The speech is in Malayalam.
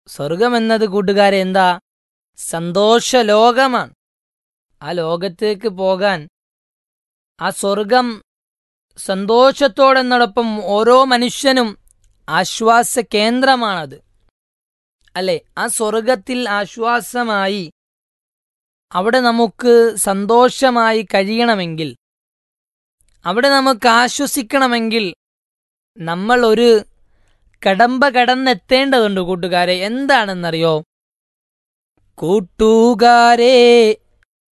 സ്വർഗം എന്നത് കൂട്ടുകാരെ എന്താ സന്തോഷ ലോകമാണ് ആ ലോകത്തേക്ക് പോകാൻ ആ സ്വർഗം സന്തോഷത്തോടെന്നോടൊപ്പം ഓരോ മനുഷ്യനും ആശ്വാസ കേന്ദ്രമാണത് അല്ലെ ആ സ്വർഗത്തിൽ ആശ്വാസമായി അവിടെ നമുക്ക് സന്തോഷമായി കഴിയണമെങ്കിൽ അവിടെ നമുക്ക് ആശ്വസിക്കണമെങ്കിൽ നമ്മൾ ഒരു കടമ്പ കടന്നെത്തേണ്ടതുണ്ട് കൂട്ടുകാരെ എന്താണെന്നറിയോ കൂട്ടുകാരെ